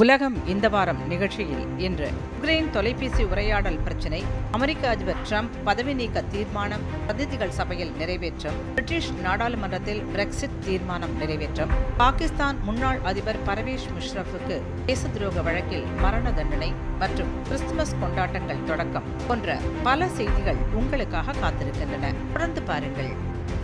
உலகம் இந்த வாரம் நிகழ்ச்சியில் இன்று உக்ரைன் தொலைபேசி உரையாடல் பிரச்சினை அமெரிக்க அதிபர் ட்ரம்ப் பதவி நீக்க தீர்மானம் பிரதிநிதிகள் சபையில் நிறைவேற்றம் பிரிட்டிஷ் நாடாளுமன்றத்தில் பிரெக்சிட் தீர்மானம் நிறைவேற்றம் பாகிஸ்தான் முன்னாள் அதிபர் பரவேஷ் முஷ்ரஃபுக்கு தேச துரோக வழக்கில் மரண தண்டனை மற்றும் கிறிஸ்துமஸ் கொண்டாட்டங்கள் தொடக்கம் போன்ற பல செய்திகள் உங்களுக்காக காத்திருக்கின்றன தொடர்ந்து பாருங்கள்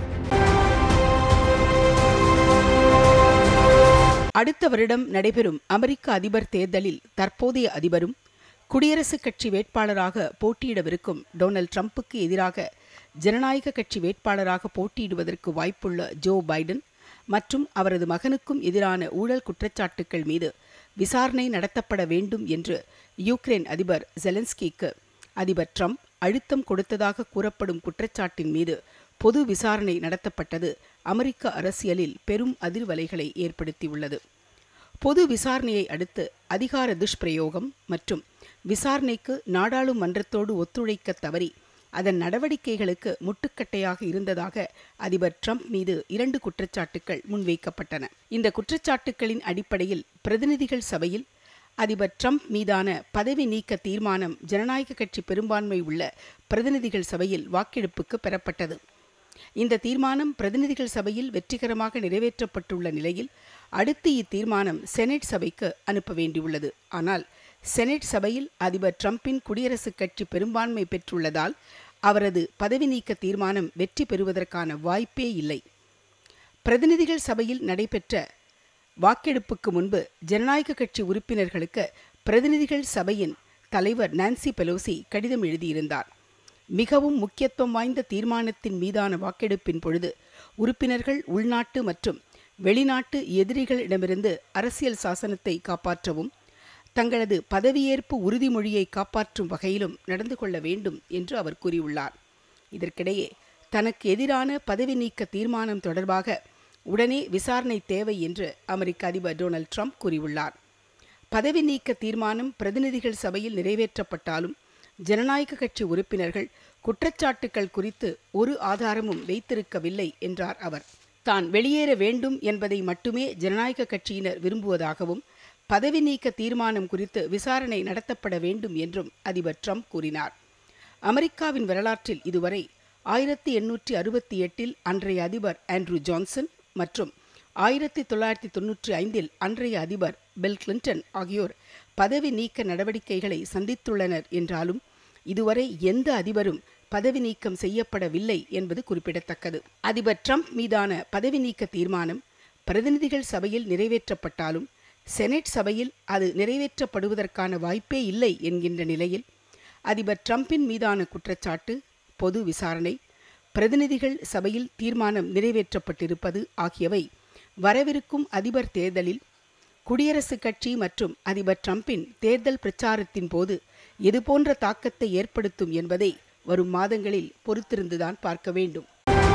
அடுத்த வருடம் நடைபெறும் அமெரிக்க அதிபர் தேர்தலில் தற்போதைய அதிபரும் குடியரசுக் கட்சி வேட்பாளராக போட்டியிடவிருக்கும் டொனால்ட் ட்ரம்புக்கு எதிராக ஜனநாயக கட்சி வேட்பாளராக போட்டியிடுவதற்கு வாய்ப்புள்ள ஜோ பைடன் மற்றும் அவரது மகனுக்கும் எதிரான ஊழல் குற்றச்சாட்டுக்கள் மீது விசாரணை நடத்தப்பட வேண்டும் என்று யுக்ரைன் அதிபர் ஜெலன்ஸ்கிக்கு அதிபர் ட்ரம்ப் அழுத்தம் கொடுத்ததாக கூறப்படும் குற்றச்சாட்டின் மீது பொது விசாரணை நடத்தப்பட்டது அமெரிக்க அரசியலில் பெரும் அதிர்வலைகளை ஏற்படுத்தியுள்ளது பொது விசாரணையை அடுத்து அதிகார துஷ்பிரயோகம் மற்றும் விசாரணைக்கு நாடாளுமன்றத்தோடு ஒத்துழைக்க தவறி அதன் நடவடிக்கைகளுக்கு முட்டுக்கட்டையாக இருந்ததாக அதிபர் ட்ரம்ப் மீது இரண்டு குற்றச்சாட்டுகள் முன்வைக்கப்பட்டன இந்த குற்றச்சாட்டுகளின் அடிப்படையில் பிரதிநிதிகள் சபையில் அதிபர் ட்ரம்ப் மீதான பதவி நீக்க தீர்மானம் ஜனநாயக கட்சி பெரும்பான்மை உள்ள பிரதிநிதிகள் சபையில் வாக்கெடுப்புக்கு பெறப்பட்டது இந்த தீர்மானம் பிரதிநிதிகள் சபையில் வெற்றிகரமாக நிறைவேற்றப்பட்டுள்ள நிலையில் அடுத்து இத்தீர்மானம் செனட் சபைக்கு அனுப்ப வேண்டியுள்ளது ஆனால் செனட் சபையில் அதிபர் ட்ரம்பின் குடியரசுக் கட்சி பெரும்பான்மை பெற்றுள்ளதால் அவரது பதவி நீக்க தீர்மானம் வெற்றி பெறுவதற்கான வாய்ப்பே இல்லை பிரதிநிதிகள் சபையில் நடைபெற்ற வாக்கெடுப்புக்கு முன்பு ஜனநாயக கட்சி உறுப்பினர்களுக்கு பிரதிநிதிகள் சபையின் தலைவர் நான்சி பெலோசி கடிதம் எழுதியிருந்தார் மிகவும் முக்கியத்துவம் வாய்ந்த தீர்மானத்தின் மீதான வாக்கெடுப்பின் பொழுது உறுப்பினர்கள் உள்நாட்டு மற்றும் வெளிநாட்டு எதிரிகளிடமிருந்து அரசியல் சாசனத்தை காப்பாற்றவும் தங்களது பதவியேற்பு உறுதிமொழியை காப்பாற்றும் வகையிலும் நடந்து கொள்ள வேண்டும் என்று அவர் கூறியுள்ளார் இதற்கிடையே தனக்கு எதிரான பதவி நீக்க தீர்மானம் தொடர்பாக உடனே விசாரணை தேவை என்று அமெரிக்க அதிபர் டொனால்ட் ட்ரம்ப் கூறியுள்ளார் பதவி நீக்க தீர்மானம் பிரதிநிதிகள் சபையில் நிறைவேற்றப்பட்டாலும் ஜனநாயக கட்சி உறுப்பினர்கள் குற்றச்சாட்டுக்கள் குறித்து ஒரு ஆதாரமும் வைத்திருக்கவில்லை என்றார் அவர் தான் வெளியேற வேண்டும் என்பதை மட்டுமே ஜனநாயக கட்சியினர் விரும்புவதாகவும் பதவி நீக்க தீர்மானம் குறித்து விசாரணை நடத்தப்பட வேண்டும் என்றும் அதிபர் ட்ரம்ப் கூறினார் அமெரிக்காவின் வரலாற்றில் இதுவரை ஆயிரத்தி எண்ணூற்றி அறுபத்தி எட்டில் அன்றைய அதிபர் ஆண்ட்ரூ ஜான்சன் மற்றும் ஆயிரத்தி தொள்ளாயிரத்தி தொன்னூற்றி ஐந்தில் அன்றைய அதிபர் பில் கிளின்டன் ஆகியோர் பதவி நீக்க நடவடிக்கைகளை சந்தித்துள்ளனர் என்றாலும் இதுவரை எந்த அதிபரும் பதவி நீக்கம் செய்யப்படவில்லை என்பது குறிப்பிடத்தக்கது அதிபர் ட்ரம்ப் மீதான பதவி நீக்க தீர்மானம் பிரதிநிதிகள் சபையில் நிறைவேற்றப்பட்டாலும் செனட் சபையில் அது நிறைவேற்றப்படுவதற்கான வாய்ப்பே இல்லை என்கின்ற நிலையில் அதிபர் ட்ரம்பின் மீதான குற்றச்சாட்டு பொது விசாரணை பிரதிநிதிகள் சபையில் தீர்மானம் நிறைவேற்றப்பட்டிருப்பது ஆகியவை வரவிருக்கும் அதிபர் தேர்தலில் குடியரசுக் கட்சி மற்றும் அதிபர் ட்ரம்பின் தேர்தல் பிரச்சாரத்தின் போது எதுபோன்ற தாக்கத்தை ஏற்படுத்தும் என்பதை வரும் மாதங்களில் பொறுத்திருந்துதான் பார்க்க வேண்டும்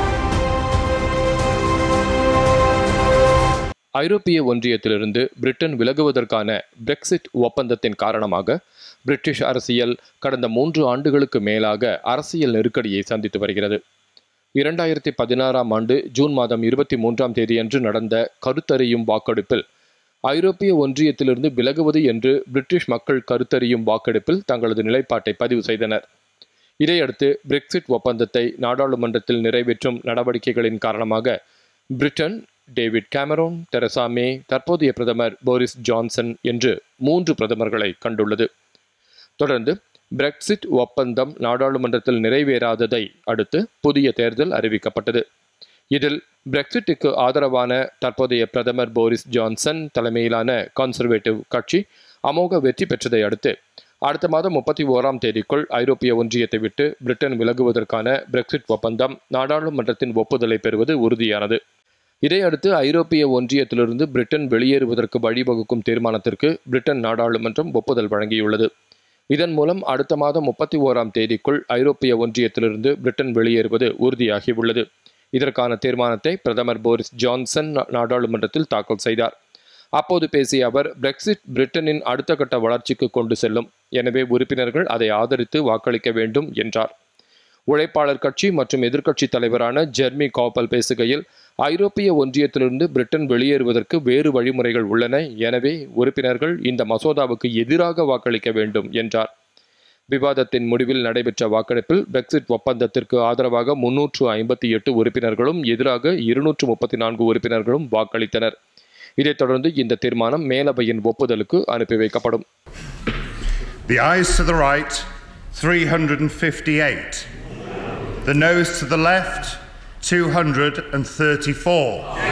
ஐரோப்பிய ஒன்றியத்திலிருந்து பிரிட்டன் விலகுவதற்கான பிரெக்சிட் ஒப்பந்தத்தின் காரணமாக பிரிட்டிஷ் அரசியல் கடந்த மூன்று ஆண்டுகளுக்கு மேலாக அரசியல் நெருக்கடியை சந்தித்து வருகிறது இரண்டாயிரத்தி பதினாறாம் ஆண்டு ஜூன் மாதம் இருபத்தி மூன்றாம் தேதியன்று நடந்த கருத்தறியும் வாக்கெடுப்பில் ஐரோப்பிய ஒன்றியத்திலிருந்து விலகுவது என்று பிரிட்டிஷ் மக்கள் கருத்தறியும் வாக்கெடுப்பில் தங்களது நிலைப்பாட்டை பதிவு செய்தனர் இதையடுத்து பிரெக்சிட் ஒப்பந்தத்தை நாடாளுமன்றத்தில் நிறைவேற்றும் நடவடிக்கைகளின் காரணமாக Britain David Cameron Theresa May தற்போதைய பிரதமர் போரிஸ் ஜான்சன் என்று மூன்று பிரதமர்களை கண்டுள்ளது தொடர்ந்து பிரெக்சிட் ஒப்பந்தம் நாடாளுமன்றத்தில் நிறைவேறாததை அடுத்து புதிய தேர்தல் அறிவிக்கப்பட்டது இதில் பிரெக்சிட்டுக்கு ஆதரவான தற்போதைய பிரதமர் போரிஸ் ஜான்சன் தலைமையிலான கன்சர்வேட்டிவ் கட்சி அமோக வெற்றி பெற்றதை அடுத்து அடுத்த மாதம் முப்பத்தி ஓராம் தேதிக்குள் ஐரோப்பிய ஒன்றியத்தை விட்டு பிரிட்டன் விலகுவதற்கான பிரெக்சிட் ஒப்பந்தம் நாடாளுமன்றத்தின் ஒப்புதலை பெறுவது உறுதியானது இதையடுத்து ஐரோப்பிய ஒன்றியத்திலிருந்து பிரிட்டன் வெளியேறுவதற்கு வழிவகுக்கும் தீர்மானத்திற்கு பிரிட்டன் நாடாளுமன்றம் ஒப்புதல் வழங்கியுள்ளது இதன் மூலம் அடுத்த மாதம் முப்பத்தி ஓராம் தேதிக்குள் ஐரோப்பிய ஒன்றியத்திலிருந்து பிரிட்டன் வெளியேறுவது உறுதியாகியுள்ளது இதற்கான தீர்மானத்தை பிரதமர் போரிஸ் ஜான்சன் நாடாளுமன்றத்தில் தாக்கல் செய்தார் அப்போது பேசிய அவர் பிரெக்சிட் பிரிட்டனின் அடுத்த கட்ட வளர்ச்சிக்கு கொண்டு செல்லும் எனவே உறுப்பினர்கள் அதை ஆதரித்து வாக்களிக்க வேண்டும் என்றார் உழைப்பாளர் கட்சி மற்றும் எதிர்க்கட்சி தலைவரான ஜெர்மி காப்பல் பேசுகையில் ஐரோப்பிய ஒன்றியத்திலிருந்து பிரிட்டன் வெளியேறுவதற்கு வேறு வழிமுறைகள் உள்ளன எனவே உறுப்பினர்கள் இந்த மசோதாவுக்கு எதிராக வாக்களிக்க வேண்டும் என்றார் விவாதத்தின் முடிவில் நடைபெற்ற வாக்கெடுப்பில் பிரெக்சிட் ஒப்பந்தத்திற்கு ஆதரவாக முன்னூற்று ஐம்பத்தி எட்டு உறுப்பினர்களும் எதிராக இருநூற்று முப்பத்தி நான்கு உறுப்பினர்களும் வாக்களித்தனர் இதைத் தொடர்ந்து இந்த தீர்மானம் மேலவையின் ஒப்புதலுக்கு அனுப்பி வைக்கப்படும் The ayes to the right, 358. The noes to the left, 234.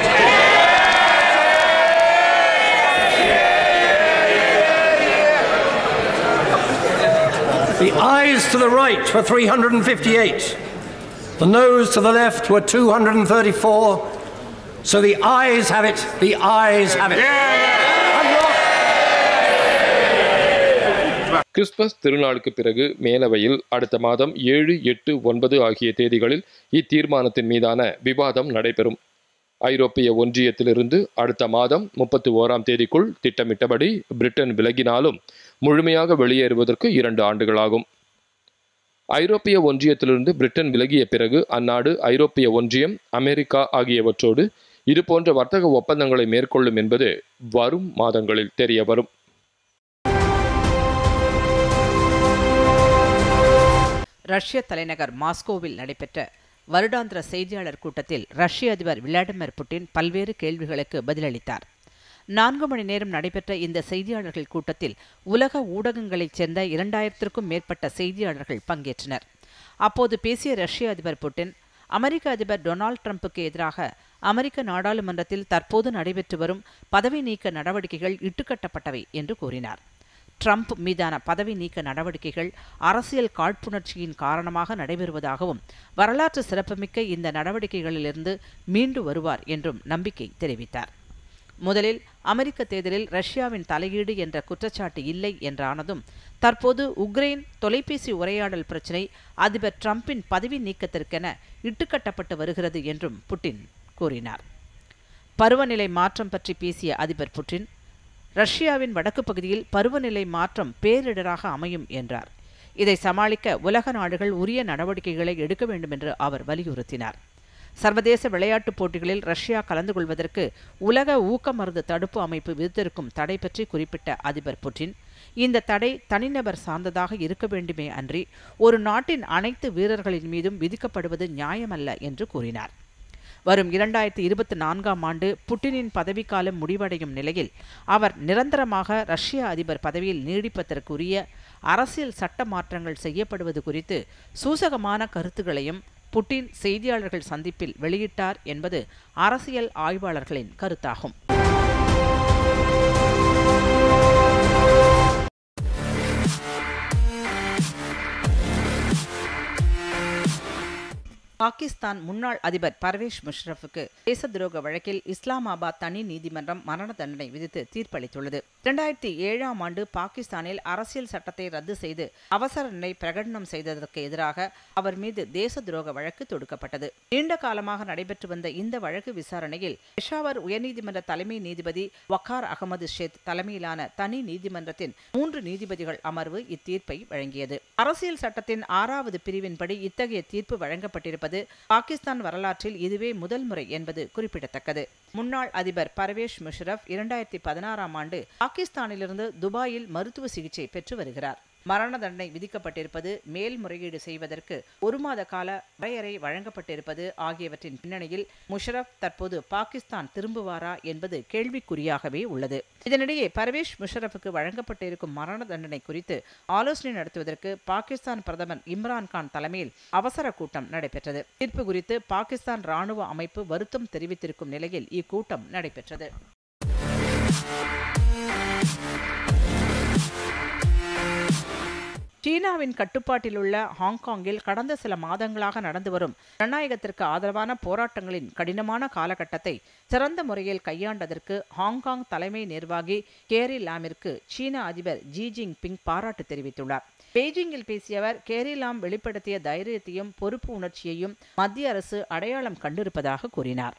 The ayes to the right were 358. The noes to the left were 234. So the ayes have it. The ayes have it. Unlock. Christmas திருநாளுக்கு பிறகு மேலவையில் அடுத்த மாதம் ஏழு எட்டு ஒன்பது ஆகிய தேதிகளில் இத்தீர்மானத்தின் மீதான விவாதம் நடைபெறும் ஐரோப்பிய ஒன்றியத்திலிருந்து அடுத்த மாதம் முப்பத்தி ஓராம் தேதிக்குள் திட்டமிட்டபடி பிரிட்டன் விலகினாலும் முழுமையாக வெளியேறுவதற்கு இரண்டு ஆண்டுகளாகும் ஐரோப்பிய ஒன்றியத்திலிருந்து பிரிட்டன் விலகிய பிறகு அந்நாடு ஐரோப்பிய ஒன்றியம் அமெரிக்கா ஆகியவற்றோடு இதுபோன்ற வர்த்தக ஒப்பந்தங்களை மேற்கொள்ளும் என்பது வரும் மாதங்களில் தெரிய வரும் ரஷ்ய தலைநகர் மாஸ்கோவில் நடைபெற்ற வருடாந்திர செய்தியாளர் கூட்டத்தில் ரஷ்ய அதிபர் விளாடிமிர் புட்டின் பல்வேறு கேள்விகளுக்கு பதிலளித்தார் நான்கு மணி நேரம் நடைபெற்ற இந்த செய்தியாளர்கள் கூட்டத்தில் உலக ஊடகங்களைச் சேர்ந்த இரண்டாயிரத்திற்கும் மேற்பட்ட செய்தியாளர்கள் பங்கேற்றனர் அப்போது பேசிய ரஷ்ய அதிபர் புட்டின் அமெரிக்க அதிபர் டொனால்ட் ட்ரம்புக்கு எதிராக அமெரிக்க நாடாளுமன்றத்தில் தற்போது நடைபெற்று வரும் பதவி நீக்க நடவடிக்கைகள் இட்டுக்கட்டப்பட்டவை என்று கூறினார் ட்ரம்ப் மீதான பதவி நீக்க நடவடிக்கைகள் அரசியல் காழ்ப்புணர்ச்சியின் காரணமாக நடைபெறுவதாகவும் வரலாற்று சிறப்புமிக்க இந்த நடவடிக்கைகளிலிருந்து மீண்டு வருவார் என்றும் நம்பிக்கை தெரிவித்தார் முதலில் அமெரிக்க தேர்தலில் ரஷ்யாவின் தலையீடு என்ற குற்றச்சாட்டு இல்லை என்றானதும் தற்போது உக்ரைன் தொலைபேசி உரையாடல் பிரச்சினை அதிபர் ட்ரம்பின் பதவி நீக்கத்திற்கென இட்டுக்கட்டப்பட்டு வருகிறது என்றும் புட்டின் கூறினார் பருவநிலை மாற்றம் பற்றி பேசிய அதிபர் புட்டின் ரஷ்யாவின் வடக்கு பகுதியில் பருவநிலை மாற்றம் பேரிடராக அமையும் என்றார் இதை சமாளிக்க உலக நாடுகள் உரிய நடவடிக்கைகளை எடுக்க வேண்டும் என்று அவர் வலியுறுத்தினார் சர்வதேச விளையாட்டுப் போட்டிகளில் ரஷ்யா கலந்து கொள்வதற்கு உலக ஊக்க மருந்து தடுப்பு அமைப்பு விதித்திருக்கும் தடை பற்றி குறிப்பிட்ட அதிபர் புட்டின் இந்த தடை தனிநபர் சார்ந்ததாக இருக்க வேண்டுமே அன்றி ஒரு நாட்டின் அனைத்து வீரர்களின் மீதும் விதிக்கப்படுவது நியாயமல்ல என்று கூறினார் வரும் இரண்டாயிரத்தி இருபத்தி நான்காம் ஆண்டு புட்டினின் பதவிக்காலம் முடிவடையும் நிலையில் அவர் நிரந்தரமாக ரஷ்ய அதிபர் பதவியில் நீடிப்பதற்குரிய அரசியல் சட்ட மாற்றங்கள் செய்யப்படுவது குறித்து சூசகமான கருத்துகளையும் புட்டின் செய்தியாளர்கள் சந்திப்பில் வெளியிட்டார் என்பது அரசியல் ஆய்வாளர்களின் கருத்தாகும் பாகிஸ்தான் முன்னாள் அதிபர் பர்வேஷ் முஷரஃபுக்கு தேச துரோக வழக்கில் இஸ்லாமாபாத் தனி நீதிமன்றம் மரண தண்டனை விதித்து தீர்ப்பளித்துள்ளது இரண்டாயிரத்தி ஏழாம் ஆண்டு பாகிஸ்தானில் அரசியல் சட்டத்தை ரத்து செய்து அவசர நிலை பிரகடனம் செய்ததற்கு எதிராக அவர் மீது தேச துரோக வழக்கு தொடுக்கப்பட்டது நீண்ட காலமாக நடைபெற்று வந்த இந்த வழக்கு விசாரணையில் பெஷாவர் உயர்நீதிமன்ற தலைமை நீதிபதி வக்கார் அகமது ஷேத் தலைமையிலான தனி நீதிமன்றத்தின் மூன்று நீதிபதிகள் அமர்வு இத்தீர்ப்பை வழங்கியது அரசியல் சட்டத்தின் ஆறாவது பிரிவின்படி இத்தகைய தீர்ப்பு வழங்கப்பட்டிருப்பது பாகிஸ்தான் வரலாற்றில் இதுவே முதல் முறை என்பது குறிப்பிடத்தக்கது முன்னாள் அதிபர் பர்வேஷ் முஷரப் இரண்டாயிரத்தி பதினாறாம் ஆண்டு பாகிஸ்தானிலிருந்து துபாயில் மருத்துவ சிகிச்சை பெற்று வருகிறார் மரண தண்டனை விதிக்கப்பட்டிருப்பது மேல்முறையீடு செய்வதற்கு ஒரு மாத கால வரையறை வழங்கப்பட்டிருப்பது ஆகியவற்றின் பின்னணியில் முஷரப் தற்போது பாகிஸ்தான் திரும்புவாரா என்பது கேள்விக்குறியாகவே உள்ளது இதனிடையே பர்வேஷ் முஷரப்புக்கு வழங்கப்பட்டிருக்கும் மரண தண்டனை குறித்து ஆலோசனை நடத்துவதற்கு பாகிஸ்தான் பிரதமர் இம்ரான்கான் தலைமையில் அவசர கூட்டம் நடைபெற்றது தீர்ப்பு குறித்து பாகிஸ்தான் ராணுவ அமைப்பு வருத்தம் தெரிவித்திருக்கும் நிலையில் இக்கூட்டம் நடைபெற்றது சீனாவின் கட்டுப்பாட்டில் உள்ள ஹாங்காங்கில் கடந்த சில மாதங்களாக நடந்து வரும் ஜனநாயகத்திற்கு ஆதரவான போராட்டங்களின் கடினமான காலகட்டத்தை சிறந்த முறையில் கையாண்டதற்கு ஹாங்காங் தலைமை நிர்வாகி கேரி லாமிற்கு சீன அதிபர் ஜி ஜிங் பிங் பாராட்டு தெரிவித்துள்ளார் பெய்ஜிங்கில் பேசிய அவர் கேரி லாம் வெளிப்படுத்திய தைரியத்தையும் பொறுப்பு உணர்ச்சியையும் மத்திய அரசு அடையாளம் கண்டிருப்பதாக கூறினார்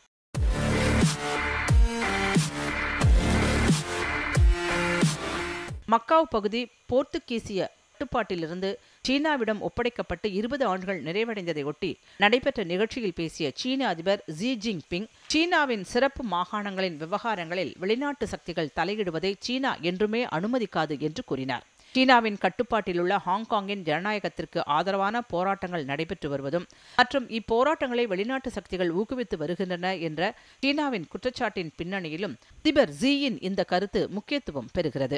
மக்காவ் பகுதி போர்த்துகீசிய கட்டுப்பாட்டிலிருந்து சீனாவிடம் ஒப்படைக்கப்பட்டு இருபது ஆண்டுகள் நிறைவடைந்ததை ஒட்டி நடைபெற்ற நிகழ்ச்சியில் பேசிய சீன அதிபர் ஜி ஜின்பிங் சீனாவின் சிறப்பு மாகாணங்களின் விவகாரங்களில் வெளிநாட்டு சக்திகள் தலையிடுவதை சீனா என்றுமே அனுமதிக்காது என்று கூறினார் சீனாவின் கட்டுப்பாட்டிலுள்ள ஹாங்காங்கின் ஜனநாயகத்திற்கு ஆதரவான போராட்டங்கள் நடைபெற்று வருவதும் மற்றும் இப்போராட்டங்களை வெளிநாட்டு சக்திகள் ஊக்குவித்து வருகின்றன என்ற சீனாவின் குற்றச்சாட்டின் பின்னணியிலும் அதிபர் ஜீயின் இந்த கருத்து முக்கியத்துவம் பெறுகிறது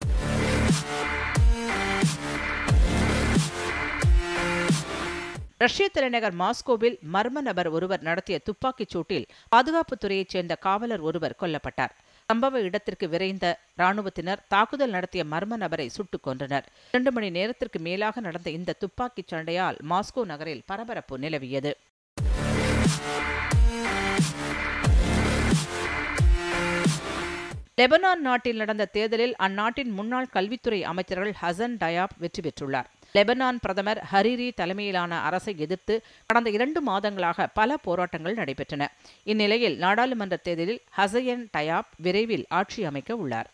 ரஷ்ய தலைநகர் மாஸ்கோவில் மர்ம நபர் ஒருவர் நடத்திய துப்பாக்கிச் சூட்டில் பாதுகாப்புத்துறையைச் சேர்ந்த காவலர் ஒருவர் கொல்லப்பட்டார் சம்பவ இடத்திற்கு விரைந்த ராணுவத்தினர் தாக்குதல் நடத்திய மர்ம நபரை சுட்டுக் கொன்றனர் இரண்டு மணி நேரத்திற்கு மேலாக நடந்த இந்த துப்பாக்கிச் சண்டையால் மாஸ்கோ நகரில் பரபரப்பு நிலவியது லெபனான் நாட்டில் நடந்த தேர்தலில் அந்நாட்டின் முன்னாள் கல்வித்துறை அமைச்சர்கள் ஹசன் டயாப் வெற்றி பெற்றுள்ளார் லெபனான் பிரதமர் ஹரிரி தலைமையிலான அரசை எதிர்த்து கடந்த இரண்டு மாதங்களாக பல போராட்டங்கள் நடைபெற்றன இந்நிலையில் நாடாளுமன்ற தேர்தலில் ஹசயன் டயாப் விரைவில் ஆட்சி அமைக்க உள்ளார்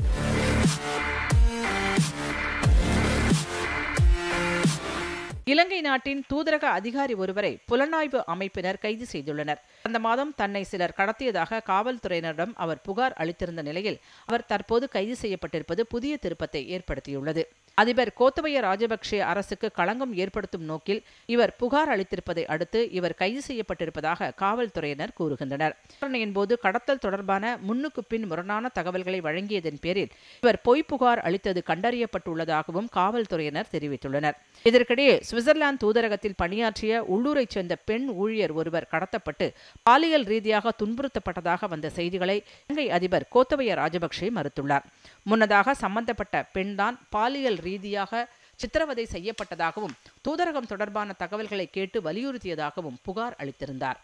இலங்கை நாட்டின் தூதரக அதிகாரி ஒருவரை புலனாய்வு அமைப்பினர் கைது செய்துள்ளனர் அந்த மாதம் தன்னை சிலர் கடத்தியதாக காவல்துறையினரிடம் அவர் புகார் அளித்திருந்த நிலையில் அவர் தற்போது கைது செய்யப்பட்டிருப்பது புதிய திருப்பத்தை ஏற்படுத்தியுள்ளது அதிபர் கோத்தபய ராஜபக்சே அரசுக்கு களங்கம் ஏற்படுத்தும் நோக்கில் இவர் புகார் அளித்திருப்பதை அடுத்து இவர் கைது செய்யப்பட்டிருப்பதாக காவல்துறையினர் கூறுகின்றனர் விசாரணையின் போது கடத்தல் தொடர்பான முன்னுக்கு பின் முரணான தகவல்களை வழங்கியதன் பேரில் இவர் பொய் புகார் அளித்தது கண்டறியப்பட்டுள்ளதாகவும் காவல்துறையினர் தெரிவித்துள்ளனர் இதற்கிடையே சுவிட்சர்லாந்து தூதரகத்தில் பணியாற்றிய உள்ளூரைச் சேர்ந்த பெண் ஊழியர் ஒருவர் கடத்தப்பட்டு பாலியல் ரீதியாக துன்புறுத்தப்பட்டதாக வந்த செய்திகளை இலங்கை அதிபர் கோத்தபய ராஜபக்சே மறுத்துள்ளார் முன்னதாக சம்பந்தப்பட்ட பெண்தான் பாலியல் ரீதியாக சித்திரவதை செய்யப்பட்டதாகவும் தூதரகம் தொடர்பான தகவல்களை கேட்டு வலியுறுத்தியதாகவும் புகார் அளித்திருந்தார்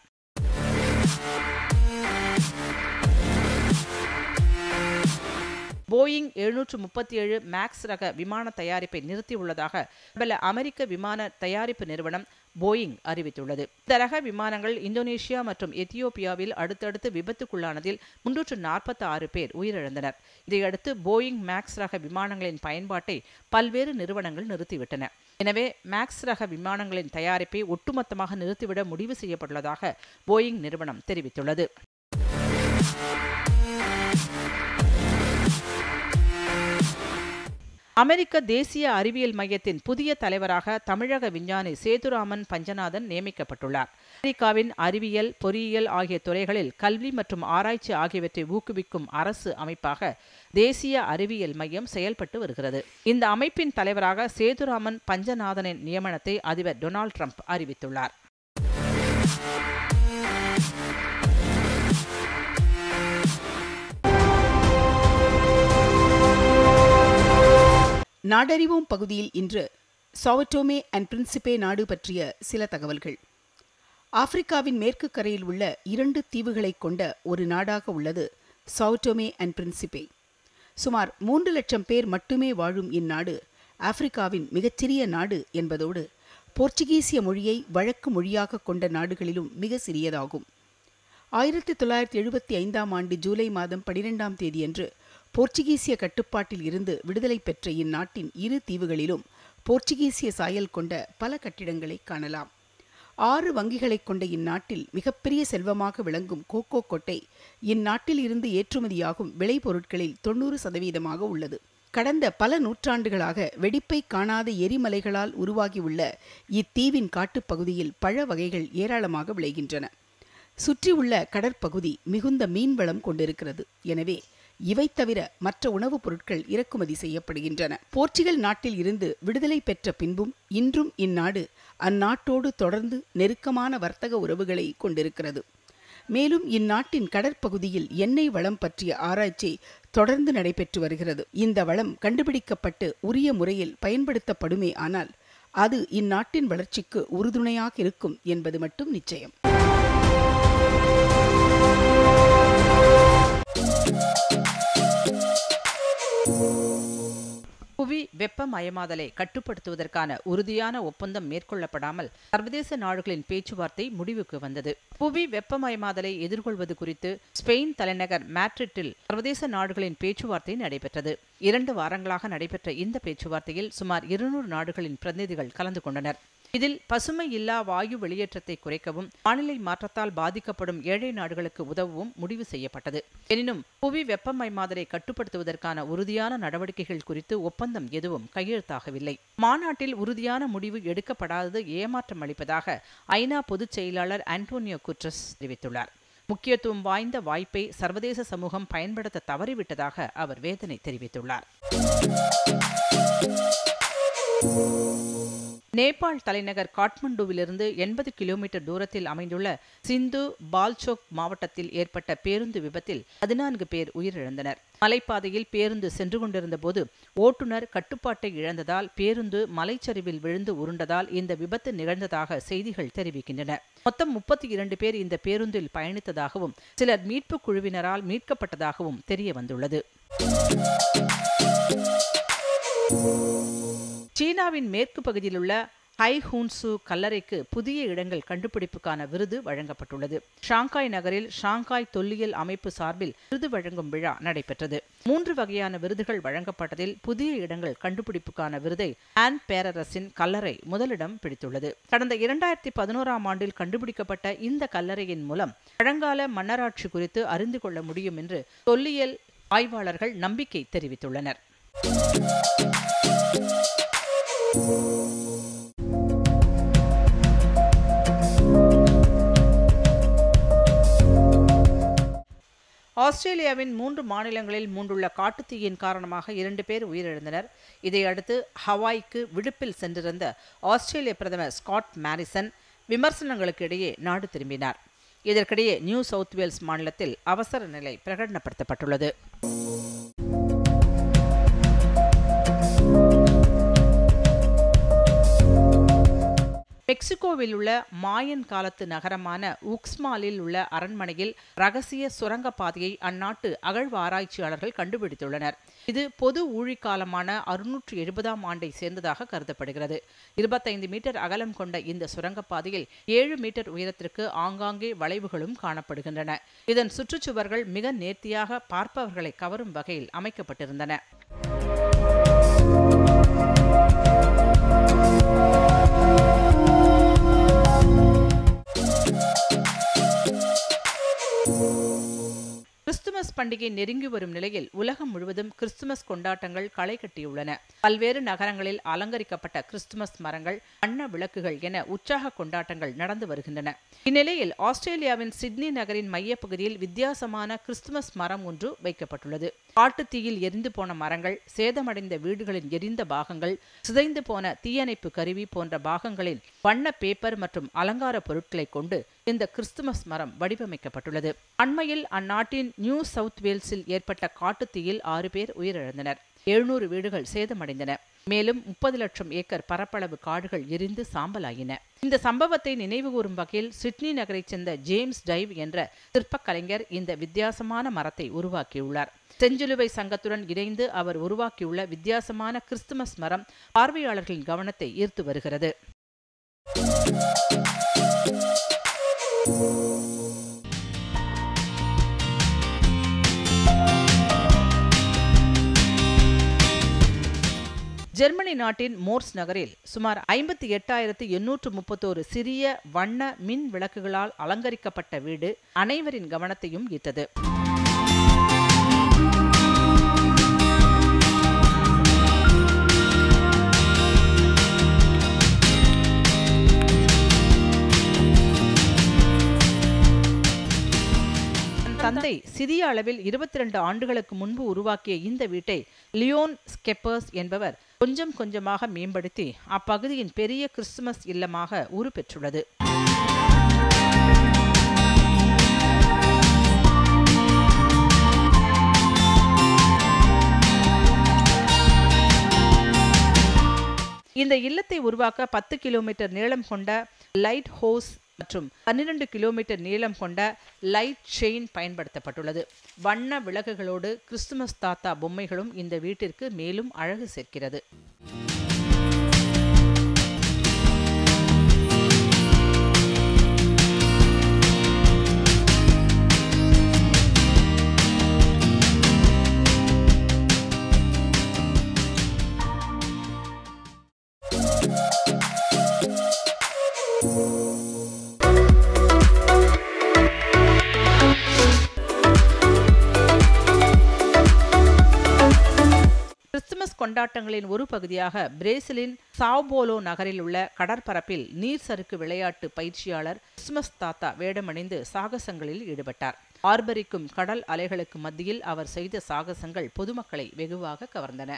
போயிங் எழுநூற்று முப்பத்தி ஏழு மேக்ஸ் ரக விமான தயாரிப்பை நிறுத்தியுள்ளதாக பிரபல அமெரிக்க விமான தயாரிப்பு நிறுவனம் போயிங் அறிவித்துள்ளது இந்த ரக விமானங்கள் இந்தோனேஷியா மற்றும் எத்தியோப்பியாவில் அடுத்தடுத்து விபத்துக்குள்ளானதில் முன்னூற்று நாற்பத்தி ஆறு பேர் உயிரிழந்தனர் இதையடுத்து போயிங் மேக்ஸ் ரக விமானங்களின் பயன்பாட்டை பல்வேறு நிறுவனங்கள் நிறுத்திவிட்டன எனவே மேக்ஸ் ரக விமானங்களின் தயாரிப்பை ஒட்டுமொத்தமாக நிறுத்திவிட முடிவு செய்யப்பட்டுள்ளதாக போயிங் நிறுவனம் தெரிவித்துள்ளது அமெரிக்க தேசிய அறிவியல் மையத்தின் புதிய தலைவராக தமிழக விஞ்ஞானி சேதுராமன் பஞ்சநாதன் நியமிக்கப்பட்டுள்ளார் அமெரிக்காவின் அறிவியல் பொறியியல் ஆகிய துறைகளில் கல்வி மற்றும் ஆராய்ச்சி ஆகியவற்றை ஊக்குவிக்கும் அரசு அமைப்பாக தேசிய அறிவியல் மையம் செயல்பட்டு வருகிறது இந்த அமைப்பின் தலைவராக சேதுராமன் பஞ்சநாதனின் நியமனத்தை அதிபர் டொனால்ட் ட்ரம்ப் அறிவித்துள்ளார் நாடறிவோம் பகுதியில் இன்று சாவட்டோமே அண்ட் பிரின்சிபே நாடு பற்றிய சில தகவல்கள் ஆப்பிரிக்காவின் மேற்கு கரையில் உள்ள இரண்டு தீவுகளை கொண்ட ஒரு நாடாக உள்ளது சாவட்டோமே அண்ட் பிரின்சிபே சுமார் மூன்று லட்சம் பேர் மட்டுமே வாழும் இந்நாடு ஆப்பிரிக்காவின் மிகச்சிறிய நாடு என்பதோடு போர்ச்சுகீசிய மொழியை வழக்கு மொழியாக கொண்ட நாடுகளிலும் மிக சிறியதாகும் ஆயிரத்தி தொள்ளாயிரத்தி எழுபத்தி ஐந்தாம் ஆண்டு ஜூலை மாதம் பனிரெண்டாம் தேதியன்று போர்ச்சுகீசிய கட்டுப்பாட்டில் இருந்து விடுதலை பெற்ற இந்நாட்டின் இரு தீவுகளிலும் போர்ச்சுகீசிய சாயல் கொண்ட பல கட்டிடங்களை காணலாம் ஆறு வங்கிகளைக் கொண்ட இந்நாட்டில் மிகப்பெரிய செல்வமாக விளங்கும் கோகோ கொட்டை இந்நாட்டில் இருந்து ஏற்றுமதியாகும் விளைபொருட்களில் தொண்ணூறு சதவீதமாக உள்ளது கடந்த பல நூற்றாண்டுகளாக வெடிப்பை காணாத எரிமலைகளால் உருவாகியுள்ள இத்தீவின் காட்டுப்பகுதியில் பழ வகைகள் ஏராளமாக விளைகின்றன சுற்றியுள்ள கடற்பகுதி மிகுந்த மீன்வளம் கொண்டிருக்கிறது எனவே இவை தவிர மற்ற உணவுப் பொருட்கள் இறக்குமதி செய்யப்படுகின்றன போர்ச்சுகல் நாட்டில் இருந்து விடுதலை பெற்ற பின்பும் இன்றும் இந்நாடு அந்நாட்டோடு தொடர்ந்து நெருக்கமான வர்த்தக உறவுகளை கொண்டிருக்கிறது மேலும் இந்நாட்டின் கடற்பகுதியில் எண்ணெய் வளம் பற்றிய ஆராய்ச்சி தொடர்ந்து நடைபெற்று வருகிறது இந்த வளம் கண்டுபிடிக்கப்பட்டு உரிய முறையில் பயன்படுத்தப்படுமே ஆனால் அது இந்நாட்டின் வளர்ச்சிக்கு உறுதுணையாக இருக்கும் என்பது மட்டும் நிச்சயம் புவி வெப்பமயமாதலை கட்டுப்படுத்துவதற்கான உறுதியான ஒப்பந்தம் மேற்கொள்ளப்படாமல் சர்வதேச நாடுகளின் பேச்சுவார்த்தை முடிவுக்கு வந்தது புவி வெப்பமயமாதலை எதிர்கொள்வது குறித்து ஸ்பெயின் தலைநகர் மேட்ரிட்டில் சர்வதேச நாடுகளின் பேச்சுவார்த்தை நடைபெற்றது இரண்டு வாரங்களாக நடைபெற்ற இந்த பேச்சுவார்த்தையில் சுமார் இருநூறு நாடுகளின் பிரதிநிதிகள் கலந்து கொண்டனர் இதில் பசுமை இல்லா வாயு வெளியேற்றத்தை குறைக்கவும் வானிலை மாற்றத்தால் பாதிக்கப்படும் ஏழை நாடுகளுக்கு உதவவும் முடிவு செய்யப்பட்டது எனினும் புவி வெப்பமயமாதலை கட்டுப்படுத்துவதற்கான உறுதியான நடவடிக்கைகள் குறித்து ஒப்பந்தம் எதுவும் கையெழுத்தாகவில்லை மாநாட்டில் உறுதியான முடிவு எடுக்கப்படாதது ஏமாற்றம் அளிப்பதாக ஐநா பொதுச் செயலாளர் ஆண்டோனியோ குட்ரஸ் தெரிவித்துள்ளார் முக்கியத்துவம் வாய்ந்த வாய்ப்பை சர்வதேச சமூகம் பயன்படுத்த தவறிவிட்டதாக அவர் வேதனை தெரிவித்துள்ளார் நேபாள் தலைநகர் காட்மண்டுவிலிருந்து எண்பது கிலோமீட்டர் தூரத்தில் அமைந்துள்ள சிந்து பால்சோக் மாவட்டத்தில் ஏற்பட்ட பேருந்து விபத்தில் பதினான்கு பேர் உயிரிழந்தனர் மலைப்பாதையில் பேருந்து சென்று கொண்டிருந்த போது ஓட்டுநர் கட்டுப்பாட்டை இழந்ததால் பேருந்து மலைச்சரிவில் விழுந்து உருண்டதால் இந்த விபத்து நிகழ்ந்ததாக செய்திகள் தெரிவிக்கின்றன மொத்தம் முப்பத்தி இரண்டு பேர் இந்த பேருந்தில் பயணித்ததாகவும் சிலர் மீட்புக் குழுவினரால் மீட்கப்பட்டதாகவும் தெரிய வந்துள்ளது சீனாவின் மேற்கு பகுதியில் உள்ள ஹைஹூன்சு கல்லறைக்கு புதிய இடங்கள் கண்டுபிடிப்புக்கான விருது வழங்கப்பட்டுள்ளது ஷாங்காய் நகரில் ஷாங்காய் தொல்லியல் அமைப்பு சார்பில் விருது வழங்கும் விழா நடைபெற்றது மூன்று வகையான விருதுகள் வழங்கப்பட்டதில் புதிய இடங்கள் கண்டுபிடிப்புக்கான விருதை ஆன் பேரரசின் கல்லறை முதலிடம் பிடித்துள்ளது கடந்த இரண்டாயிரத்தி பதினோராம் ஆண்டில் கண்டுபிடிக்கப்பட்ட இந்த கல்லறையின் மூலம் பழங்கால மன்னராட்சி குறித்து அறிந்து கொள்ள முடியும் என்று தொல்லியல் ஆய்வாளர்கள் நம்பிக்கை தெரிவித்துள்ளனர் ஆஸ்திரேலியாவின் மூன்று மாநிலங்களில் மூன்றுள்ள காட்டுத்தீயின் காரணமாக இரண்டு பேர் உயிரிழந்தனர் இதையடுத்து ஹவாய்க்கு விடுப்பில் சென்றிருந்த ஆஸ்திரேலிய பிரதமர் ஸ்காட் மாரிசன் விமர்சனங்களுக்கு இடையே நாடு திரும்பினார் இதற்கிடையே நியூ சவுத் வேல்ஸ் மாநிலத்தில் அவசர நிலை பிரகடனப்படுத்தப்பட்டுள்ளது மெக்சிகோவில் உள்ள மாயன் காலத்து நகரமான உக்ஸ்மாலில் உள்ள அரண்மனையில் ரகசிய சுரங்க பாதையை அந்நாட்டு அகழ்வு ஆராய்ச்சியாளர்கள் கண்டுபிடித்துள்ளனர் இது பொது ஊழிக்காலமான அறுநூற்று எழுபதாம் ஆண்டை சேர்ந்ததாக கருதப்படுகிறது இருபத்தைந்து மீட்டர் அகலம் கொண்ட இந்த சுரங்கப்பாதையில் ஏழு மீட்டர் உயரத்திற்கு ஆங்காங்கே வளைவுகளும் காணப்படுகின்றன இதன் சுற்றுச்சுவர்கள் மிக நேர்த்தியாக பார்ப்பவர்களை கவரும் வகையில் அமைக்கப்பட்டிருந்தன கிறிஸ்துமஸ் பண்டிகை நெருங்கி வரும் நிலையில் உலகம் முழுவதும் கிறிஸ்துமஸ் கொண்டாட்டங்கள் களை கட்டியுள்ளன பல்வேறு நகரங்களில் அலங்கரிக்கப்பட்ட கிறிஸ்துமஸ் மரங்கள் வண்ண விளக்குகள் என உற்சாக கொண்டாட்டங்கள் நடந்து வருகின்றன இந்நிலையில் ஆஸ்திரேலியாவின் சிட்னி நகரின் மையப்பகுதியில் வித்தியாசமான கிறிஸ்துமஸ் மரம் ஒன்று வைக்கப்பட்டுள்ளது காட்டுத்தீயில் எரிந்து போன மரங்கள் சேதமடைந்த வீடுகளின் எரிந்த பாகங்கள் சிதைந்து போன தீயணைப்பு கருவி போன்ற பாகங்களின் வண்ண பேப்பர் மற்றும் அலங்கார பொருட்களை கொண்டு இந்த கிறிஸ்துமஸ் மரம் வடிவமைக்கப்பட்டுள்ளது அண்மையில் அந்நாட்டின் நியூ சவுத் வேல்ஸில் ஏற்பட்ட காட்டுத்தீயில் ஆறு பேர் உயிரிழந்தனர் எழுநூறு வீடுகள் சேதமடைந்தன மேலும் முப்பது லட்சம் ஏக்கர் பரப்பளவு காடுகள் எரிந்து சாம்பலாயின இந்த சம்பவத்தை நினைவுகூரும் வகையில் சிட்னி நகரைச் சேர்ந்த ஜேம்ஸ் டைவ் என்ற சிற்பக் கலைஞர் இந்த வித்தியாசமான மரத்தை உருவாக்கியுள்ளார் செஞ்சிலுவை சங்கத்துடன் இணைந்து அவர் உருவாக்கியுள்ள வித்தியாசமான கிறிஸ்துமஸ் மரம் பார்வையாளர்களின் கவனத்தை ஈர்த்து வருகிறது ஜெர்மனி நாட்டின் மோர்ஸ் நகரில் சுமார் ஐம்பத்தி எட்டாயிரத்து எண்ணூற்று முப்பத்தோரு சிறிய வண்ண மின் விளக்குகளால் அலங்கரிக்கப்பட்ட வீடு அனைவரின் கவனத்தையும் ஈர்த்தது தந்தை சிறிய அளவில் இருபத்தி ரெண்டு ஆண்டுகளுக்கு முன்பு உருவாக்கிய இந்த வீட்டை லியோன் ஸ்கெப்பர்ஸ் என்பவர் கொஞ்சம் கொஞ்சமாக மேம்படுத்தி அப்பகுதியின் பெரிய கிறிஸ்துமஸ் இல்லமாக உருப்பெற்றுள்ளது இந்த இல்லத்தை உருவாக்க பத்து கிலோமீட்டர் நீளம் கொண்ட லைட் ஹோஸ் மற்றும் பன்னிரண்டு கிலோமீட்டர் நீளம் கொண்ட லைட் செயின் பயன்படுத்தப்பட்டுள்ளது வண்ண விளக்குகளோடு கிறிஸ்துமஸ் தாத்தா பொம்மைகளும் இந்த வீட்டிற்கு மேலும் அழகு சேர்க்கிறது கிறிஸ்துமஸ் கொண்டாட்டங்களின் ஒரு பகுதியாக பிரேசிலின் சாவ்போலோ நகரில் உள்ள கடற்பரப்பில் நீர் சறுக்கு விளையாட்டு பயிற்சியாளர் கிறிஸ்துமஸ் தாத்தா வேடமணிந்து சாகசங்களில் ஈடுபட்டார் ஆர்ப்பரிக்கும் கடல் அலைகளுக்கு மத்தியில் அவர் செய்த சாகசங்கள் பொதுமக்களை வெகுவாக கவர்ந்தன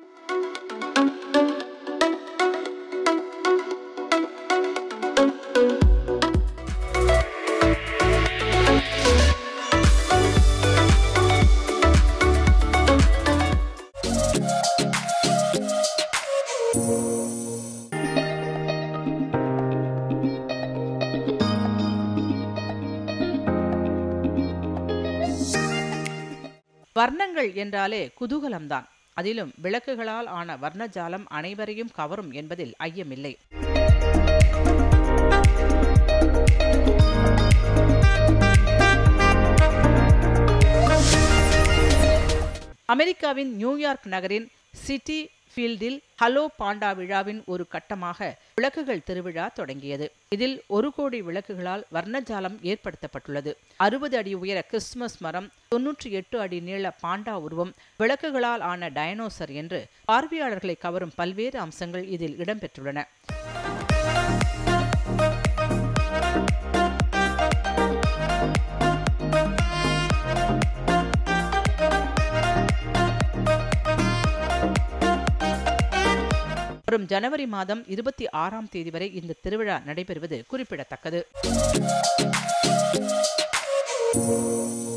வர்ணங்கள் என்றாலே குதூகலம்தான் அதிலும் விளக்குகளால் ஆன வர்ணஜாலம் அனைவரையும் கவரும் என்பதில் ஐயமில்லை அமெரிக்காவின் நியூயார்க் நகரின் சிட்டி ஃபீல்டில் ஹலோ பாண்டா விழாவின் ஒரு கட்டமாக விளக்குகள் திருவிழா தொடங்கியது இதில் ஒரு கோடி விளக்குகளால் வர்ணஜாலம் ஏற்படுத்தப்பட்டுள்ளது அறுபது அடி உயர கிறிஸ்துமஸ் மரம் தொன்னூற்றி எட்டு அடி நீள பாண்டா உருவம் விளக்குகளால் ஆன டயனோசர் என்று பார்வையாளர்களை கவரும் பல்வேறு அம்சங்கள் இதில் இடம்பெற்றுள்ளன வரும் ஜனவரி மாதம் இருபத்தி ஆறாம் தேதி வரை இந்த திருவிழா நடைபெறுவது குறிப்பிடத்தக்கது